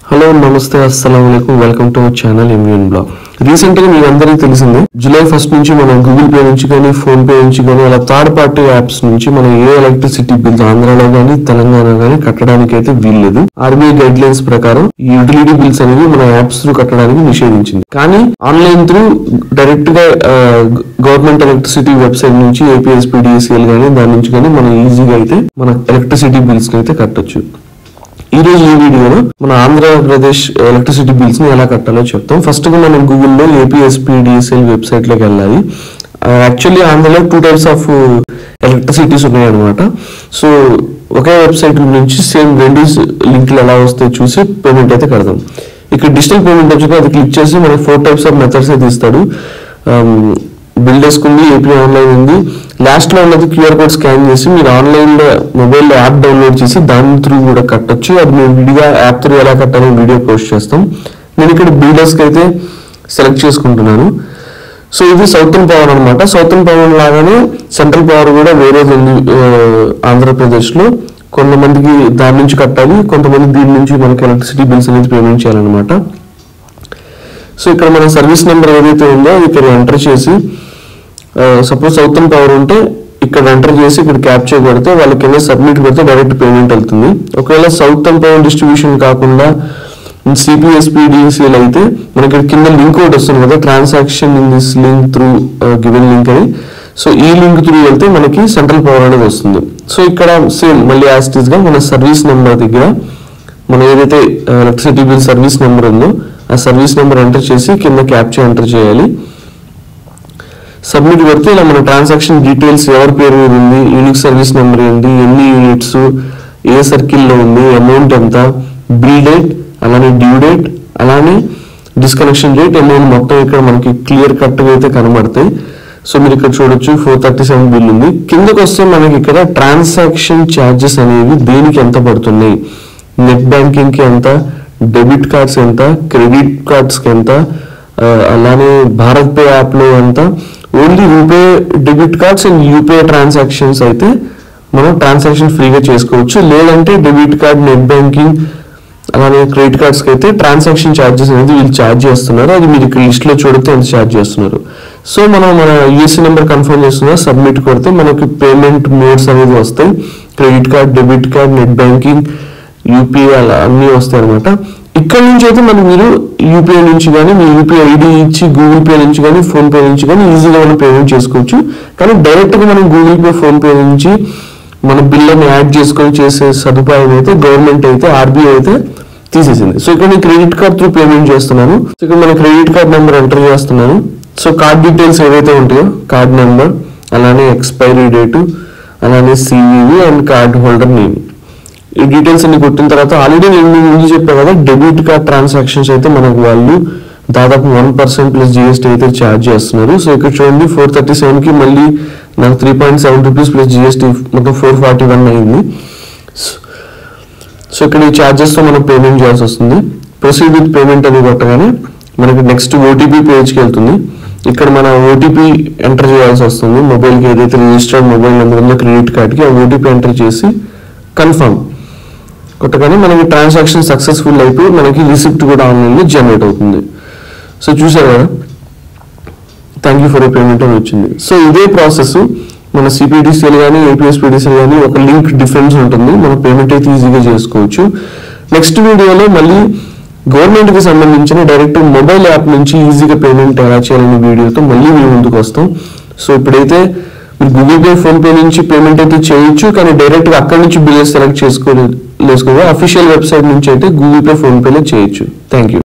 hello నమస్తే అస్సలం welcome to our channel MVN blog recent గా మీ అందరికీ తెలిసిందే జూలై ఫస్ట్ నుంచి మనం గూగుల్ పే నుంచి కానీ ఫోన్ పే నుంచి కానీ అలా థర్డ్ పార్టీ యాప్స్ నుంచి మనం ఏ ఎలక్ట్రిసిటీ బిల్స్ ఆంధ్రాలో కానీ తెలంగాణ కానీ కట్టడానికి అయితే వీల్లేదు ఆర్బీఐ గైడ్ లైన్స్ ప్రకారం ఈ యూటిలిటీ బిల్స్ అనేవి మన యాప్స్ త్రూ కట్టడానికి నిషేధించింది కానీ ఆన్లైన్ త్రూ డైరెక్ట్ గా గవర్నమెంట్ ఎలక్ట్రిసిటీ వెబ్సైట్ నుంచి ఏపీఎస్పీడిఎస్ఎల్ కానీ దాని నుంచి కానీ మనం ఈజీగా అయితే మన ఎలక్ట్రిసిటీ బిల్స్ అయితే కట్టొచ్చు ఈ రోజు ఈ వీడియోలో మన ఆంధ్రప్రదేశ్ ఎలక్ట్రిసిటీ బిల్స్ ని ఎలా కట్టాలో చెప్తాం ఫస్ట్ గా మనం గూగుల్లో ఏపీఎస్పీడిఎస్ఎల్ వెబ్సైట్ లోకి వెళ్ళాలి యాక్చువల్లీ ఆంధ్రలో టూ టైప్స్ ఆఫ్ ఎలక్ట్రిసిటీస్ ఉన్నాయన్నమాట సో ఒకే వెబ్సైట్ నుంచి సేమ్ రెండు లింక్లు ఎలా వస్తాయో చూసి పేమెంట్ అయితే కడదాం ఇక్కడ డిజిటల్ పేమెంట్ వచ్చి అది క్లిక్ చేసి మనకి ఫోర్ టైప్స్ ఆఫ్ మెథడ్స్ అయితే ఇస్తాడు బిల్ డెస్క్ ఉంది ఏపీ ఆన్లైన్ ఉంది లాస్ట్ లో ఉన్నది క్యూఆర్ కోడ్ స్కాన్ చేసి మీరు ఆన్లైన్ లో మొబైల్ లో యాప్ డౌన్లోడ్ చేసి దాని త్రూ కూడా కట్టొచ్చు అది మేము విడిగా యాప్ త్రూ ఎలా కట్టాలో వీడియో పోస్ట్ చేస్తాం నేను ఇక్కడ బిల్ డెస్క్ అయితే సెలెక్ట్ చేసుకుంటున్నాను సో ఇది సౌతర్న్ పవర్ అనమాట సౌతర్న్ పవర్ లాగానే సెంట్రల్ పవర్ కూడా వేరేది ఉంది ఆ, ఆంధ్రప్రదేశ్లో కొంతమందికి దాని నుంచి కట్టాలి కొంతమంది దీని నుంచి మనకి ఎలక్ట్రిసిటీ బిల్స్ అనేది పేమెంట్ చేయాలన్నమాట సో ఇక్కడ మన సర్వీస్ నెంబర్ ఏదైతే ఉందో అది ఇక్కడ ఎంటర్ చేసి సపోజ్ సౌతర్న్ పవర్ ఉంటే ఇక్కడ ఎంటర్ చేసి ఇక్కడ క్యాప్చర్ కొడితే వాళ్ళకి కింద సబ్మిట్ కొడితే డైరెక్ట్ పేమెంట్ వెళ్తుంది ఒకవేళ సౌతర్న్ పవర్ డిస్ట్రిబ్యూషన్ కాకుండా సిపిఎస్పిడిసిఎల్ అయితే మనకి ఇక్కడ కింద లింక్ ఒకటి వస్తుంది కదా transaction in this link through given link అని సో ఈ లింక్ త్రూ వెళ్తే మనకి సెంట్రల్ పవర్ అనేది వస్తుంది సో ఇక్కడ సేమ్ మళ్ళీ యాస్టిస్ గా మన సర్వీస్ నెంబర్ దగ్గర మనం ఏదైతే ఎలక్ట్రిసిటీ బిల్ సర్వీస్ నెంబర్ ఉందో ఆ సర్వీస్ నెంబర్ ఎంటర్ చేసి కింద క్యాప్చర్ ఎంటర్ చేయాలి సబ్మిట్ కొడితే ఇలా మన ట్రాన్సాక్షన్ డీటెయిల్స్ ఎవరి పేరు మీద ఉంది యూనిక్ సర్వీస్ నెంబర్ ఏంటి ఎన్ని యూనిట్స్ ఏ సర్కిల్లో ఉంది అమౌంట్ ఎంత బిల్ డేట్ అలానే డ్యూ డేట్ అలానే డిస్కనెక్షన్ డేట్ అమౌంట్ మొత్తం ఇక్కడ మనకి క్లియర్ కట్గా అయితే కనబడతాయి సో మీరు ఇక్కడ చూడొచ్చు ఫోర్ థర్టీ సెవెన్ బిల్ ఉంది కిందకు వస్తే మనకి ఇక్కడ ట్రాన్సాక్షన్ ఛార్జెస్ అనేవి దేనికి ఎంత పడుతున్నాయి నెట్ బ్యాంకింగ్ కి ఎంత డెబిట్ కార్డ్స్ ఎంత క్రెడిట్ కార్డ్స్ కి ఎంత ఆ, అలానే భారత్ పే యాప్ లో ఎంత only RuPay debit cards and UPI transactions అయితే మనం ట్రాన్సాక్షన్ ఫ్రీగా చేసుకోవచ్చు లేదంటే డెబిట్ కార్డ్ నెట్ బ్యాంకింగ్ అలానే క్రెడిట్ కార్డ్స్ కి అయితే ట్రాన్సాక్షన్ ఛార్జెస్ అనేది వీళ్ళు ఛార్జ్ చేస్తున్నారు అది మీరు ఇక్కడ లిస్ట్ లో చూడితే ఎంత ఛార్జ్ చేస్తున్నారు సో మనం మన యూఎస్సీ నెంబర్ కన్ఫర్మ్ చేస్తున్నా సబ్మిట్ కొడితే మనకి పేమెంట్ మోడ్స్ అనేది వస్తాయి credit card debit card net banking UPI అలా అన్నీ వస్తాయి అనమాట ఇక్కడ నుంచి అయితే మనం మీరు యూపీఐ నుంచి కానీ మీ యూపీఐ ఐడి ఇచ్చి గూగుల్ పే నుంచి కానీ ఫోన్ పే నుంచి కానీ ఈజీగా మనం పేమెంట్ చేసుకోవచ్చు కానీ డైరెక్ట్ గా మనం గూగుల్ పే ఫోన్ పే నుంచి మన బిల్లని యాడ్ చేసుకొని చేసే సదుపాయం అయితే గవర్నమెంట్ అయితే ఆర్బీఐ అయితే తీసేసింది సో ఇక్కడ నేను క్రెడిట్ కార్డ్ త్రూ పేమెంట్ చేస్తున్నాను సో ఇక్కడ మన క్రెడిట్ కార్డ్ నెంబర్ ఎంటర్ చేస్తున్నాను సో కార్డ్ డీటెయిల్స్ ఏవైతే ఉంటాయో కార్డ్ నెంబర్ అలానే ఎక్స్పైరీ డేటు అలానే CVV and card holder name ఈ డీటెయిల్స్ అన్ని కొట్టిన తర్వాత ఆల్రెడీ నేను మీకు ముందు చెప్పాను కదా డెబిట్ కార్డ్ ట్రాన్సాక్షన్స్ అయితే మనకు వాళ్ళు దాదాపు వన్ పర్సెంట్ ప్లస్ జిఎస్టీ అయితే ఛార్జ్ చేస్తున్నారు సో ఇక్కడ చూడండి ఫోర్ థర్టీ సెవెన్ కి మళ్ళీ నాకు three point seven rupees plus GST మొత్తం ఫోర్ ఫార్టీ వన్ అయింది సో ఇక్కడ ఈ charges తో మనం పేమెంట్ చేయాల్సి వస్తుంది ప్రొసీడ్ విత్ పేమెంట్ అని కొట్టగానే మనకి నెక్స్ట్ ఓటీపీ పేజ్కి వెళ్తుంది ఇక్కడ మన ఓటీపీ ఎంటర్ చేయాల్సి వస్తుంది మొబైల్కి ఏదైతే రిజిస్టర్డ్ మొబైల్ నెంబర్ ఉందో క్రెడిట్ కార్డ్కి ఆ ఓటీపీ ఎంటర్ చేసి కన్ఫర్మ్ కొట్టగానే మనకి ట్రాన్సాక్షన్ సక్సెస్ఫుల్ అయిపోయి మనకి రిసిప్ట్ కూడా ఆన్లైన్లో జనరేట్ అవుతుంది సో చూసారు కదా థ్యాంక్ యూ ఫర్ పేమెంట్ అని వచ్చింది సో ఇదే ప్రాసెస్ మన సిపిడిసిఎల్ కానీ ఏపీఎస్పీడిసిఎల్ కానీ ఒక లింక్ డిఫరెన్స్ ఉంటుంది మన పేమెంట్ అయితే ఈజీగా చేసుకోవచ్చు నెక్స్ట్ వీడియోలో మళ్ళీ గవర్నమెంట్ కి సంబంధించిన డైరెక్ట్ మొబైల్ యాప్ నుంచి ఈజీగా పేమెంట్ ఎలా చేయాలనే వీడియోతో మళ్ళీ మేము ముందుకు వస్తాం సో ఇప్పుడైతే మీరు గూగుల్ పే ఫోన్ పే నుంచి పేమెంట్ అయితే చేయొచ్చు కానీ డైరెక్ట్ గా అక్కడి నుంచి బిల్ సెలెక్ట్ చేసుకోలేదు అఫీషియల్ వెబ్సైట్ నుంచి అయితే గూగుల్ పే ఫోన్ పేలో చేయొచ్చు థ్యాంక్ యూ